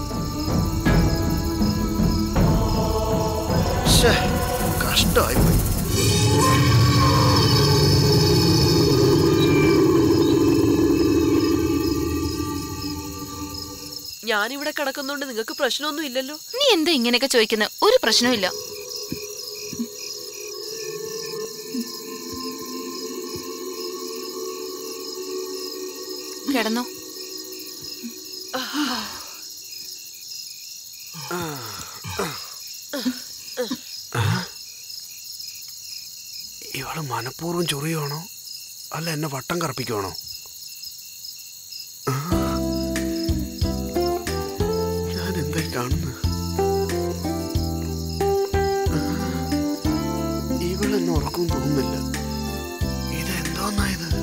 [SPEAKER 3] ശ്ശേ, കഷ്ടമായിപ്പോയി
[SPEAKER 6] ഞാനിവിടെ കിടക്കുന്നോണ്ട് നിങ്ങൾക്ക് പ്രശ്നമൊന്നും ഇല്ലല്ലോ
[SPEAKER 5] നീ എന്താ ഇങ്ങനെയൊക്കെ ചോദിക്കുന്നത് ഒരു പ്രശ്നവുമില്ല കിടന്നോ
[SPEAKER 3] ഇവള് മനഃപൂർവ്വം ചൊറിയുവാണോ അല്ല എന്നെ വട്ടം കറപ്പിക്കുവാണോ ആ? ഞാൻ എന്തായി കാണുന്നു ഇവളെന്നെ ഉറക്കം തോന്നുന്നില്ല ഇതെന്തോന്നായത്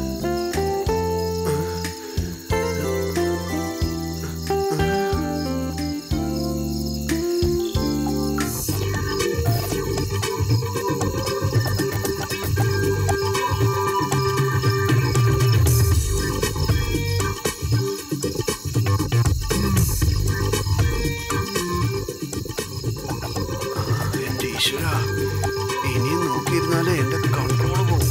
[SPEAKER 3] എന്റെ ഈശ്വര ഇനിയും നോക്കിയിരുന്നാലേ എന്റെ കൺട്രോൾ പോകും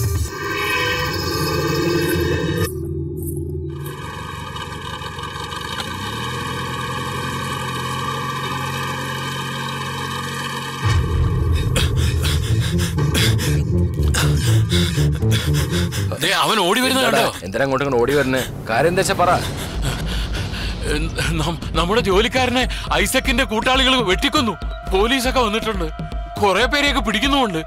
[SPEAKER 2] ദേ, അവൻ ഓടി വരുന്ന കണ്ടോ
[SPEAKER 4] എന്തിനാ അങ്ങോട്ട് ഇങ്ങോട്ട് ഓടി വരുന്നേ കാര്യം എന്താ വെച്ചാ പറ
[SPEAKER 2] എൻ- നം- നമ്മുടെ ജോലിക്കാരനെ ഐസക്കിന്റെ കൂട്ടാളികൾ വെട്ടിക്കൊന്നു പോലീസൊക്കെ വന്നിട്ടുണ്ട് കുറെ പേരെയൊക്കെ പിടിക്കുന്നുമുണ്ട്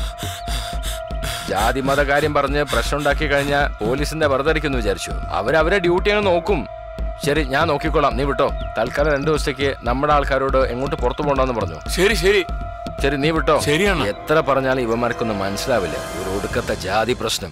[SPEAKER 4] ജാതി മത കാര്യം പറഞ്ഞ് പ്രശ്നം ഉണ്ടാക്കി കഴിഞ്ഞാൽ പോലീസിന്റെ വെറുതെ അടിക്കുന്നു വിചാരിച്ചു അവരവരെ ഡ്യൂട്ടി അങ്ങ് നോക്കും ശരി ഞാൻ നോക്കിക്കോളാം നീ വിട്ടോ തൽക്കാലം രണ്ടു ദിവസത്തേക്ക് നമ്മുടെ ആൾക്കാരോട് എങ്ങോട്ട് പുറത്തു പോകണ്ടെന്ന് പറഞ്ഞു
[SPEAKER 2] ശരി ശരി
[SPEAKER 4] ശരി നീ വിട്ടോ
[SPEAKER 2] ശരിയാണ്.
[SPEAKER 4] എത്ര പറഞ്ഞാലും ഇവന്മാർക്കൊന്നും മനസ്സിലാവില്ല ഒരു ഒടുക്കത്തെ ജാതി പ്രശ്നം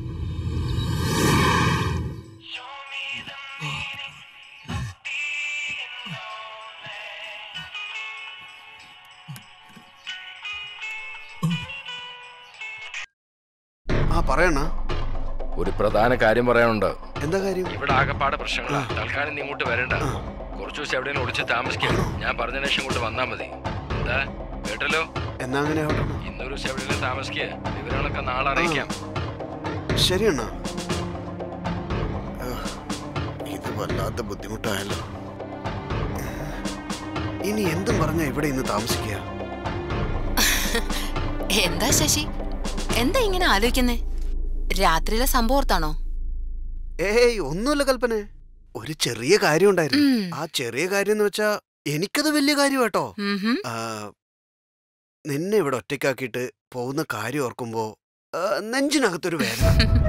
[SPEAKER 3] ആ പറയണ
[SPEAKER 4] ഒരു പ്രധാന കാര്യം പറയാനുണ്ട്
[SPEAKER 3] എന്താ കാര്യം
[SPEAKER 4] ഇവിടെ ആകെപ്പാടെ പ്രശ്നങ്ങളാ തൽക്കാലം നീ ഇങ്ങോട്ട് വരണ്ട കുറച്ചു ദിവസം എവിടെയും ഒളിച്ച് താമസിക്കാം ഞാൻ പറഞ്ഞ ശേഷം ഇങ്ങോട്ട് വന്നാ മതി എന്താ കേട്ടല്ലോ
[SPEAKER 3] എന്നാ അങ്ങനെ ആവട്ടെ
[SPEAKER 4] ഇന്നൊരു ദിവസം എവിടെയും താമസിക്കുക വിവരങ്ങളൊക്കെ നാളെ അറിയിക്കാം
[SPEAKER 3] ശരിയണ്ണ ഇത് വല്ലാത്ത ബുദ്ധിമുട്ടായല്ലോ ഇനി എന്തും പറഞ്ഞാ ഇവിടെ ഇന്ന് താമസിക്കുക
[SPEAKER 5] എന്താ ശശി എന്താ ഇങ്ങനെ ആലോചിക്കുന്നേ രാത്രിയിലെ സംഭവം ഓർത്താണോ
[SPEAKER 3] ഏയ് ഒന്നുമില്ല കൽപ്പന ഒരു ചെറിയ കാര്യം ഉണ്ടായിരുന്നു
[SPEAKER 5] ഉം.
[SPEAKER 3] ആ ചെറിയ കാര്യം എന്ന് വെച്ചാ എനിക്കത് വലിയ കാര്യം കേട്ടോ
[SPEAKER 5] ഉം ഹും.
[SPEAKER 3] ആ, നിന്നെ ഇവിടെ ഒറ്റയ്ക്കാക്കിയിട്ട് പോകുന്ന കാര്യം ഓർക്കുമ്പോ ആ, നെഞ്ചിനകത്തൊരു വേദന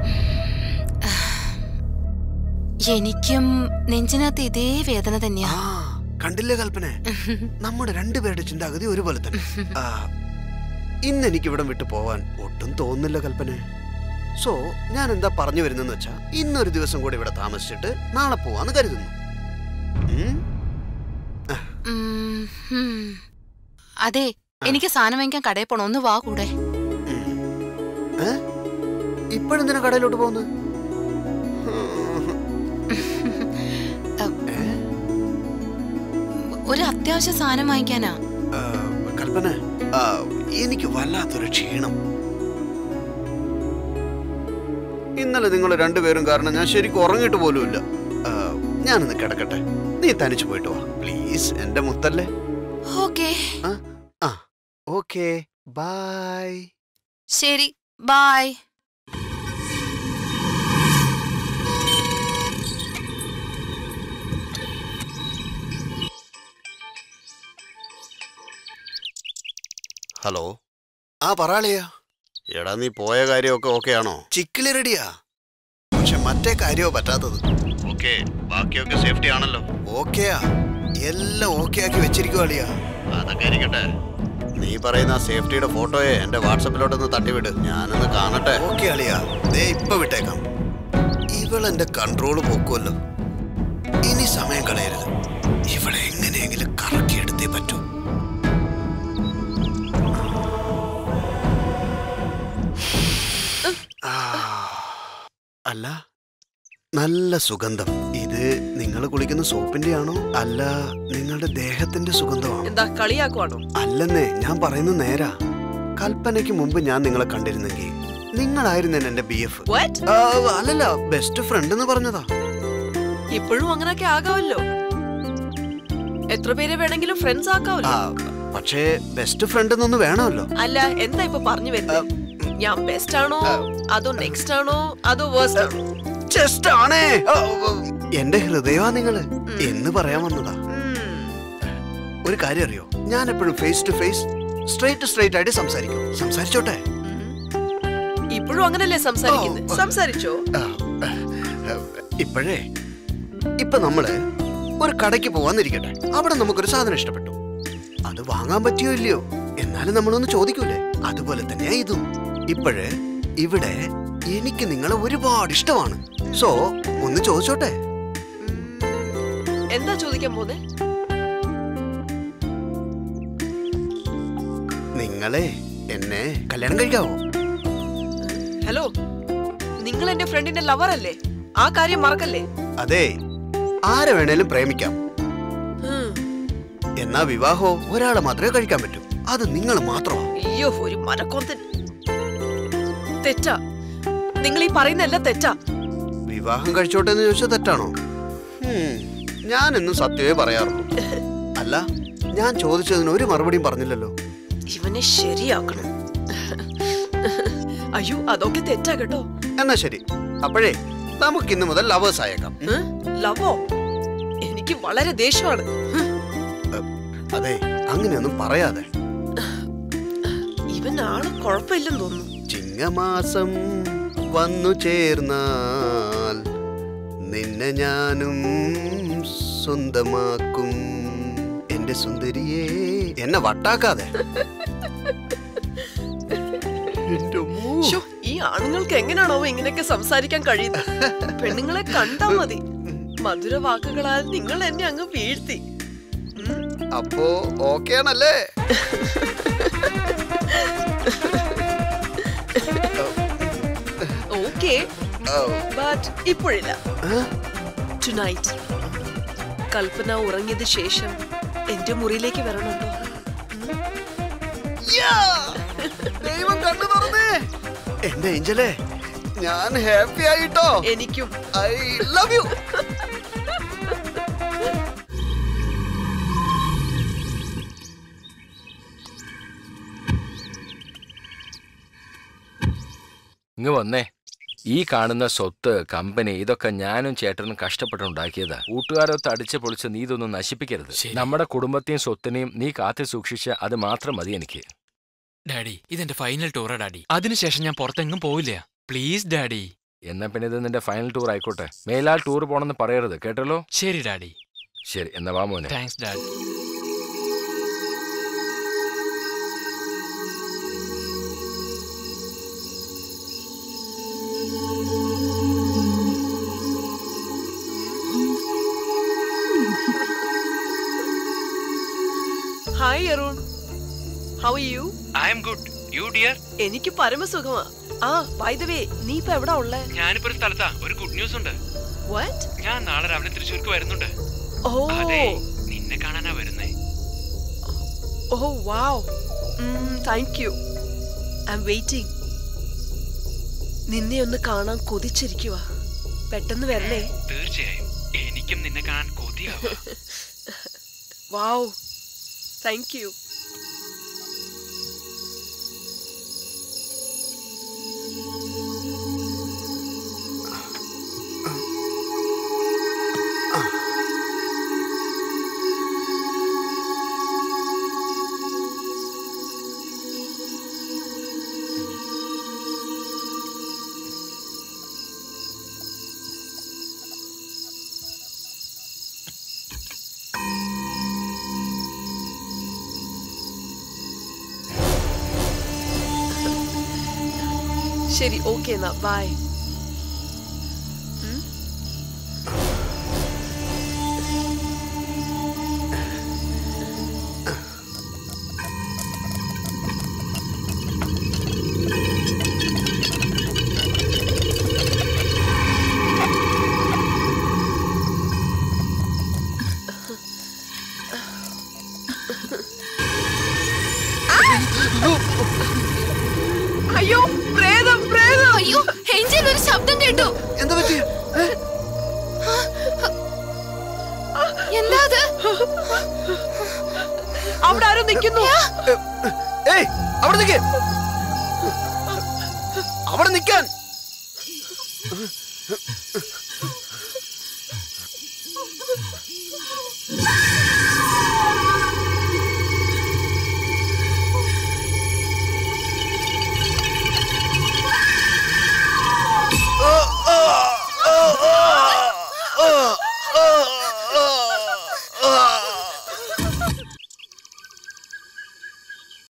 [SPEAKER 5] എനിക്കും നെഞ്ചിനകത്ത് ഇതേ വേദന തന്നെയാ
[SPEAKER 3] ആ കണ്ടില്ലേ കൽപ്പന നമ്മുടെ രണ്ടുപേരുടെ ചിന്താഗതി ഒരുപോലെ തന്നെ ആ, ഇന്ന് എനിക്ക് ഇവിടം വിട്ടു പോവാൻ ഒട്ടും തോന്നുന്നില്ല കൽപ്പന സോ ഞാൻ എന്താ പറഞ്ഞു വരുന്നെന്ന് വെച്ചാ ഇന്നൊരു ദിവസം കൂടി ഇവിടെ താമസിച്ചിട്ട് നാളെ പോവാന്ന് കരുതുന്നു ഉം?
[SPEAKER 5] ഉം, ഹും. അതെ എനിക്ക് സാധനം വാങ്ങിക്കാൻ കടയിൽ പോണം ഒന്ന് വാ കൂടെ
[SPEAKER 3] ഏ? ഇപ്പോഴെന്തിനാ കടയിലോട്ട് പോകുന്നത്
[SPEAKER 5] ഒരു അത്യാവശ്യ സാധനം വാങ്ങിക്കാനാ
[SPEAKER 3] ആ, കൽപ്പന ആ, എനിക്ക് വല്ലാത്തൊരു ക്ഷീണം ഇന്നലെ നിങ്ങൾ രണ്ടുപേരും കാരണം ഞാൻ ശരിക്കും ഉറങ്ങിയിട്ട് പോലുമില്ല ആ, ഞാനൊന്ന് കിടക്കട്ടെ നീ തനിച്ചു പോയിട്ട് വാ പ്ലീസ് എന്റെ മുത്തല്ലേ
[SPEAKER 5] ഓക്കെ
[SPEAKER 3] ആ ഓക്കെ ബൈ
[SPEAKER 5] ശരി ബായ്
[SPEAKER 3] ഹലോ ആ പറയാളിയാ എടാ നീ പോയ കാര്യമൊക്കെ ഓക്കെ ആണോ ചിക്കിലി റെഡിയാ പക്ഷെ മറ്റേ കാര്യമോ പറ്റാത്തത് ഓക്കെ ബാക്കിയൊക്കെ സേഫ്റ്റി ആണല്ലോ ഓക്കെയാ എല്ലാം ഓക്കെ ആക്കി വെച്ചിരിക്കുവാളിയാ അതൊക്കെ ഇരിക്കട്ടെ നീ പറയുന്ന ആ സേഫ്റ്റിയുടെ ഫോട്ടോയെ എന്റെ വാട്സപ്പിലോട്ടൊന്ന് തട്ടിവിട് ഞാനൊന്ന് കാണട്ടെ ഓക്കെ അളിയാ ദേ ഇപ്പൊ വിട്ടേക്കാം ഇവൾ എന്റെ കൺട്രോള് പോക്കുമല്ലോ ഇനി സമയം കളയരുത് ഇവളെ എങ്ങനെയെങ്കിലും കറക്കിയെടുത്തേ പറ്റൂ ആ, അല്ല നല്ല സുഗന്ധം ഇത് നിങ്ങൾ കുളിക്കുന്ന സോപ്പിന്റെ ആണോ അല്ല നിങ്ങളുടെ ദേഹത്തിന്റെ സുഗന്ധമാണോ
[SPEAKER 6] എന്താ കളിയാക്കുവാണോ
[SPEAKER 3] അല്ലെന്നേ ഞാൻ പറയുന്നത് നേരാ കൽപ്പനയ്ക്ക് മുമ്പ് ഞാൻ നിങ്ങളെ കണ്ടിരുന്നെങ്കിൽ നിങ്ങളായിരുന്നു എന്റെ ബി എഫ്
[SPEAKER 6] What?
[SPEAKER 3] അല്ലല്ല ബെസ്റ്റ് ഫ്രണ്ട് എന്ന് പറഞ്ഞതാ
[SPEAKER 6] ഇപ്പോഴും അങ്ങനൊക്കെ ആകാമല്ലോ എത്ര പേരെ വേണമെങ്കിലും ഫ്രണ്ട്സ്
[SPEAKER 3] ആ,
[SPEAKER 6] ആക്കാമല്ലോ
[SPEAKER 3] പക്ഷേ ബെസ്റ്റ് ഫ്രണ്ട് എന്നൊന്ന് വേണമല്ലോ
[SPEAKER 6] അല്ല എന്താ ഇപ്പൊ പറഞ്ഞു വരുന്നത് ഞാൻ ബെസ്റ്റ് ആണോ അതോ നെക്സ്റ്റ് ആണോ അതോ വേഴ്സ്റ്റ് ആണോ
[SPEAKER 3] ജസ്റ്റ് ആണേ ആ, ഓ, എന്റെ ഹൃദയമാ നിങ്ങള് എന്ന് പറയാൻ വന്നതാ
[SPEAKER 6] ഉം.
[SPEAKER 3] ഒരു കാര്യം അറിയോ ഞാൻ എപ്പോഴും face to face straight straight ആയിട്ട് സംസാരിക്കും സംസാരിച്ചോട്ടെ
[SPEAKER 6] ഇപ്പോഴും അങ്ങനല്ലേ സംസാരിക്കുന്നത്
[SPEAKER 3] ഓ, ഓ.
[SPEAKER 6] സംസാരിച്ചോ
[SPEAKER 3] ആ, ഇപ്പോഴേ ഇപ്പൊ നമ്മള് ഒരു കടയ്ക്ക് പോവാന്നിരിക്കട്ടെ അവിടെ നമുക്കൊരു സാധനം ഇഷ്ടപ്പെട്ടു അത് വാങ്ങാൻ പറ്റിയോ ഇല്ലയോ എന്നാലും നമ്മളൊന്ന് ചോദിക്കൂലേ അതുപോലെ തന്നെയാ ഇതും ഇപ്പോഴ് ഇവിടെ എനിക്ക് നിങ്ങളെ ഒരുപാട് ഇഷ്ടമാണ് സോ ഒന്ന് ചോദിച്ചോട്ടെ
[SPEAKER 6] എന്താ ചോദിക്കാൻ പോന്നെ
[SPEAKER 3] നിങ്ങളെ എന്നെ കല്യാണം കഴിക്കാവോ
[SPEAKER 6] ഹലോ നിങ്ങൾ എന്റെ ഫ്രണ്ടിന്റെ ലവർ അല്ലേ ആ കാര്യം മറക്കല്ലേ
[SPEAKER 3] അതെ ആരെ വേണേലും പ്രേമിക്കാം
[SPEAKER 6] ഉം.
[SPEAKER 3] എന്നാ വിവാഹോ ഒരാളെ മാത്രമേ കഴിക്കാൻ പറ്റൂ അത് നിങ്ങൾ മാത്രമാണ്
[SPEAKER 6] അയ്യോ ഒരു മരക്കൊന്തൻ തെറ്റാ നിങ്ങൾ ഈ പറയുന്ന എല്ലാം തെറ്റാ
[SPEAKER 3] വിവാഹം കഴിച്ചോട്ടെ എന്ന് ചോദിച്ചാൽ തെറ്റാണോ ഹും, ഞാനെന്നും സത്യമേ പറയാറുള്ളൂ അല്ല ഞാൻ ചോദിച്ചതിന് ഒരു മറുപടിയും പറഞ്ഞില്ലല്ലോ
[SPEAKER 6] ഇവനെ ശരിയാക്കണം അയ്യോ അതൊക്കെ തെറ്റാ കേട്ടോ
[SPEAKER 3] എന്നാ ശരി അപ്പോഴേ നമുക്ക് ഇന്ന് മുതൽ ലവേഴ്സ് ആയേക്കാം
[SPEAKER 6] ഏ? ലവോ എനിക്ക് വളരെ ദേഷ്യമാണ് ഹ്,
[SPEAKER 3] അതെ അങ്ങനെയൊന്നും പറയാതെ
[SPEAKER 6] ഇവൻ ആള് കുഴപ്പമില്ലെന്ന് തോന്നുന്നു
[SPEAKER 3] ചിങ്ങമാസം വന്നു ചേർന്നാൽ നിന്നെ ഞാനും സ്വന്തമാക്കും എന്റെ സുന്ദരിയെ എന്നെ വട്ടാക്കാതെ എന്റെ അമ്മോ.
[SPEAKER 6] ശ്ശോ, ഈ ആണുങ്ങൾക്ക് എങ്ങനെയാണോ ഇങ്ങനെയൊക്കെ സംസാരിക്കാൻ കഴിയുന്നത് പെണ്ണുങ്ങളെ കണ്ടാ മതി മധുര വാക്കുകളാൽ നിങ്ങൾ എന്നെ അങ്ങ് വീഴ്ത്തി ഉം.
[SPEAKER 3] അപ്പോ ഓക്കെ ആണല്ലേ
[SPEAKER 6] ഓക്കേ
[SPEAKER 3] ഓ,
[SPEAKER 6] ബട്ട് ഇപ്പോഴില്ല
[SPEAKER 3] ആ?
[SPEAKER 6] ടുനൈറ്റ് കൽപ്പന ഉറങ്ങിയത് ശേഷം എന്റെ മുറിയിലേക്ക് വരണുണ്ടോ
[SPEAKER 3] യാ! ദൈവം കണ്ണു തുറന്നേ എന്റെ ഏഞ്ചലേ ഞാൻ ഹാപ്പി ആയിട്ടോ
[SPEAKER 6] എനിക്കും
[SPEAKER 3] ഐ ലവ് യു
[SPEAKER 4] ഇങ്ങ് വന്നേ ഈ കാണുന്ന സ്വത്ത് കമ്പനി ഇതൊക്കെ ഞാനും ചേട്ടനും കഷ്ടപ്പെട്ടുണ്ടാക്കിയതാ കൂട്ടുകാരൊത്ത് അടിച്ച് പൊളിച്ച് നീ ഇതൊന്നും നശിപ്പിക്കരുത്
[SPEAKER 1] ശരി.
[SPEAKER 4] നമ്മുടെ കുടുംബത്തെയും സ്വത്തിനെയും നീ കാത്തു സൂക്ഷിച്ച് അത് മാത്രം മതി എനിക്ക്
[SPEAKER 1] ഡാഡി ഇതെന്റെ ഫൈനൽ ടൂറാ ഡാഡി അതിനുശേഷം ഞാൻ പുറത്തെങ്ങും പോവില്ല പ്ലീസ് ഡാഡി
[SPEAKER 4] എന്നാ പിന്നെ ഇത് നിന്റെ ഫൈനൽ ടൂർ ആയിക്കോട്ടെ മേലാൽ ടൂർ പോണെന്ന് പറയരുത് കേട്ടല്ലോ
[SPEAKER 1] ശരി ഡാഡി
[SPEAKER 4] ശരി എന്നാ വാ മോനെ
[SPEAKER 1] thanks daddy
[SPEAKER 6] hi Arun how you
[SPEAKER 1] I'm good you dear
[SPEAKER 6] എനിക്ക് പരമസുഖമാ ആ ബൈ ദ വേ നീ ഇപ്പൊ എവിടാ ഉള്ളേ
[SPEAKER 1] ഞാനിപ്പോ ഒരു സ്ഥലത്താ ഒരു ഗുഡ് ന്യൂസ് ഉണ്ട്
[SPEAKER 6] വാറ്റ്
[SPEAKER 1] ഞാൻ നാളെ രാവിലെ തൃശ്ശൂർക്ക് വരുന്നുണ്ട്
[SPEAKER 6] ഓ
[SPEAKER 1] അതെ നിന്നെ കാണാനാ വരുന്നേ
[SPEAKER 6] ഓ wow thank you I'm waiting നിന്നെ ഒന്ന് കാണാൻ കൊതിച്ചിരിക്കുക പെട്ടെന്ന് വരണേ
[SPEAKER 1] തീർച്ചയായും എനിക്കും നിന്നെ കാണാൻ കൊതിയാവാ
[SPEAKER 6] വാവ് താങ്ക് യു ശരി ഓക്കെ എന്നാ ബൈ അയ്യോ പ്രേതം പ്രേതം
[SPEAKER 5] അയ്യോ ഏഞ്ചൽ ഒരു ശബ്ദം കേട്ടു
[SPEAKER 3] എന്താ പറ്റി ഏ?
[SPEAKER 5] എന്താ അത്
[SPEAKER 6] അവിടെ ആരോ നിൽക്കുന്നു
[SPEAKER 3] ഏയ് അവിടെ നിൽക്കേ അവിടെ നിൽക്കാൻ